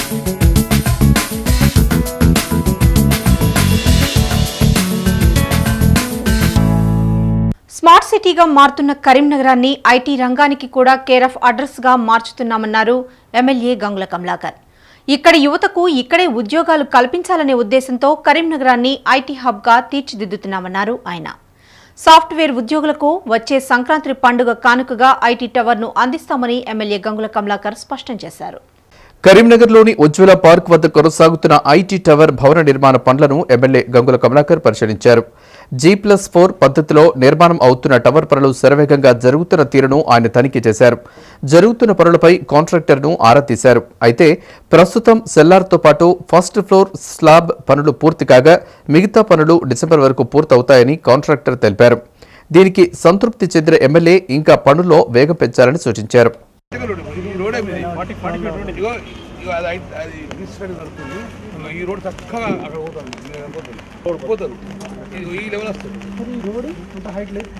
smart సిటీగా మారుతున్న కరీంనగరాన్ని IT రంగానికి కూడా కేర్ ఆఫ్ అడ్రస్గా మార్చుతున్నామన్నారు ఎమ్మెల్యే గంగుల కమలాకర్ ఇక్కడి యువతకు ఇక్కడే ఉద్యోగాలు కల్పించాలనే ఉద్దేశంతో కరీంనగరాన్ని ఐటీ హబ్గా తీర్చిదిద్దుతున్నామన్నారు ఆయన సాఫ్ట్వేర్ ఉద్యోగులకు వచ్చే సంక్రాంతి పండుగ కానుకగా ఐటీ టవర్ను అందిస్తామని ఎమ్మెల్యే గంగుల కమలాకర్ స్పష్టం చేశారు కరీంనగర్లోని ఉజ్వల పార్క్ వద్ద కొనసాగుతున్న ఐటీ టవర్ భవన నిర్మాణ పనులను ఎమ్మెల్యే గంగుల కమలాకర్ పరిశీలించారు జీ ప్లస్ ఫోర్ పద్ధతిలో నిర్మాణం అవుతున్న టవర్ పనులు శరవేగంగా జరుగుతున్న తీరును ఆయన తనిఖీ చేశారు జరుగుతున్న పనులపై కాంట్రాక్టర్ను ఆరా తీశారు అయితే ప్రస్తుతం సెల్లార్తో పాటు ఫస్ట్ ఫ్లోర్ స్లాబ్ పనులు పూర్తి కాగా మిగతా పనులు డిసెంబర్ వరకు పూర్తవుతాయని కాంట్రాక్టర్ తెలిపారు దీనికి సంతృప్తి చెందిన ఎమ్మెల్యే ఇంకా పనుల్లో వేగం పెంచాలని సూచించారు ఈ రోడే మీది ఇగో ఇగో అది ఐ- అది ఈస్ట్ సైడ్ దొరుకుతుంది ఇగో ఈ రోడ్ చక్కగా అక్కడ పోతుంది నేను పోతుంది పోతారు ఇగో ఈ లెవెల్ వస్తుంది ఈ రోడ్ అంత హైట్ లేదు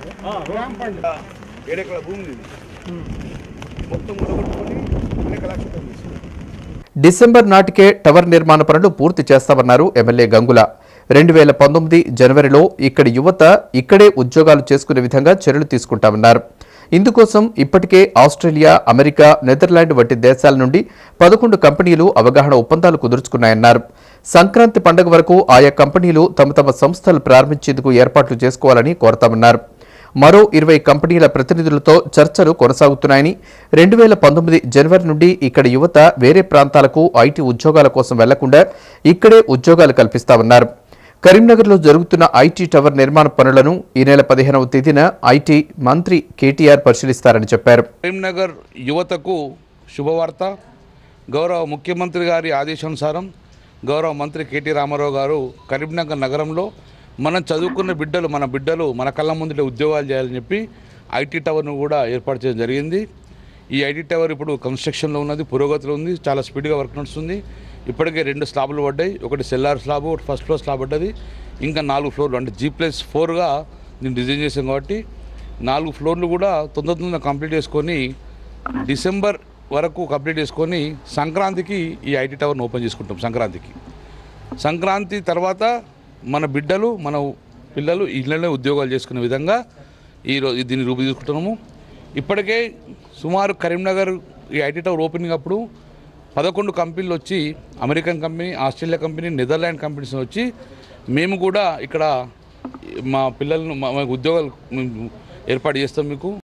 ఏడెకల భూమి ఇది మొత్తం ముడగొట్టుకొని అనేక లక్షలు తీసుకుంటాం డిసెంబర్ నాటికే టవర్ నిర్మాణ పనులు పూర్తి చేస్తామన్నారు ఎమ్మెల్యే గంగుల రెండు వేల పంతొమ్మిది జనవరిలో ఇక్కడి యువత ఇక్కడే ఉద్యోగాలు చేసుకునే విధంగా చర్యలు తీసుకుంటామన్నారు ఇందుకోసం ఇప్పటికే ఆస్ట్రేలియా అమెరికా నెదర్లాండ్ వంటి దేశాల నుండి పదకొండు కంపెనీలు అవగాహన ఒప్పందాలు కుదుర్చుకున్నాయన్నారు సంక్రాంతి పండుగ వరకు ఆయా కంపెనీలు తమ తమ సంస్థలు ప్రారంభించేందుకు ఏర్పాట్లు చేసుకోవాలని కోరతామన్నారు మరో ఇరవై కంపెనీల ప్రతినిధులతో చర్చలు కొనసాగుతున్నాయని రెండు వేల పంతొమ్మిది జనవరి నుండి ఇక్కడ యువత వేరే ప్రాంతాలకు ఐటీ ఉద్యోగాల కోసం వెళ్లకుండా ఇక్కడే ఉద్యోగాలు కల్పిస్తామన్నారు కరీంనగర్లో జరుగుతున్న ఐటీ టవర్ నిర్మాణ పనులను ఈ నెల పదిహేనవ తేదీన ఐటీ మంత్రి కేటీఆర్ పరిశీలిస్తారని చెప్పారు కరీంనగర్ యువతకు శుభవార్త గౌరవ ముఖ్యమంత్రి గారి ఆదేశానుసారం గౌరవ మంత్రి కేటీ రామారావు గారు కరీంనగర్ నగరంలో మనం చదువుకున్న బిడ్డలు మన బిడ్డలు మన కళ్ళ ముందుట ఉద్యోగాలు చేయాలని చెప్పి ఐటీ టవర్ను కూడా ఏర్పాటు చేయడం జరిగింది ఈ ఐటీ టవర్ ఇప్పుడు కన్స్ట్రక్షన్లో ఉన్నది పురోగతిలో ఉంది చాలా స్పీడ్గా వర్క్ నడుస్తుంది ఇప్పటికే రెండు స్లాబులు పడ్డాయి ఒకటి సెల్లార్ స్లాబ్ ఒకటి ఫస్ట్ ఫ్లోర్ స్లాబ్ పడ్డది ఇంకా నాలుగు ఫ్లోర్లు అంటే జీ ప్లస్ ఫోర్గా నేను డిజైన్ చేసాం కాబట్టి నాలుగు ఫ్లోర్లు కూడా తొందర తొందర కంప్లీట్ చేసుకొని డిసెంబర్ వరకు కంప్లీట్ చేసుకొని సంక్రాంతికి ఈ ఐటీ టవర్ను ఓపెన్ చేసుకుంటాం సంక్రాంతికి సంక్రాంతి తర్వాత మన బిడ్డలు మన పిల్లలు ఇళ్ళనే ఉద్యోగాలు చేసుకునే విధంగా ఈరోజు దీన్ని రూపుదిద్దుకుంటున్నాము ఇప్పటికే సుమారు కరీంనగర్ ఈ ఐటీ టవర్ ఓపెనింగ్ అప్పుడు పదకొండు కంపెనీలు వచ్చి American company Australia company Netherland companies వచ్చి మేము కూడా ఇక్కడ మా పిల్లలను మా మా ఉద్యోగాలు మేము ఏర్పాటు చేస్తాం మీకు